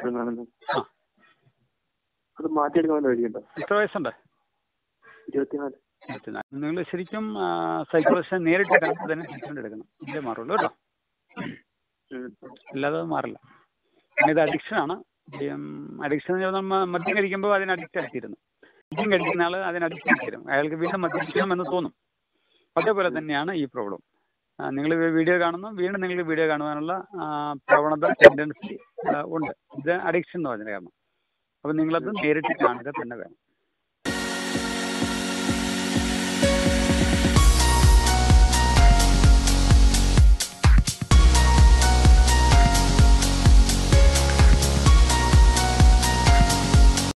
എപ്പോഴും കാണുന്നത് ആ അത് മാറ്റിയെടുക്കാൻ വല്ല വഴിയുണ്ടോ എത്ര വയസ്സുണ്ട് ഇരുപത്തിനാല് നിങ്ങൾ ശരിക്കും സൈക്കോളജിസ്റ്റിനെ നേരിട്ട് കണ്ട് തന്നെ ട്രീറ്റ്മെൻറ്റ് എടുക്കണം ഇല്ലേ മാറുള്ളൂ കേട്ടോ ഉം. അല്ലാതെ അത് മാറില്ല പിന്നെ ഇത് അഡിക്ഷനാണ് അഡിക്ഷൻ എന്ന് പറഞ്ഞാൽ നമ്മൾ മദ്യം കഴിക്കുമ്പോൾ അതിന് അഡിക്റ്റ് ആക്കിയിരുന്നു മദ്യം കഴിക്കുന്ന ആൾ അതിന് അഡിക്റ്റ് ആക്കിത്തരും അയാൾക്ക് വീണ്ടും മദ്യപിക്കണം എന്ന് തോന്നും അതേപോലെ തന്നെയാണ് ഈ പ്രോബ്ലം നിങ്ങൾ വീഡിയോ കാണുന്നു വീണ്ടും നിങ്ങൾ വീഡിയോ കാണുവാനുള്ള ആ, പ്രവണത ടെൻഡൻസി ഉണ്ട് ഇത് അഡിക്ഷൻ എന്ന് പറഞ്ഞ കാരണം അപ്പോൾ നിങ്ങളത് നേരിട്ട് കാണുക തന്നെ വേണം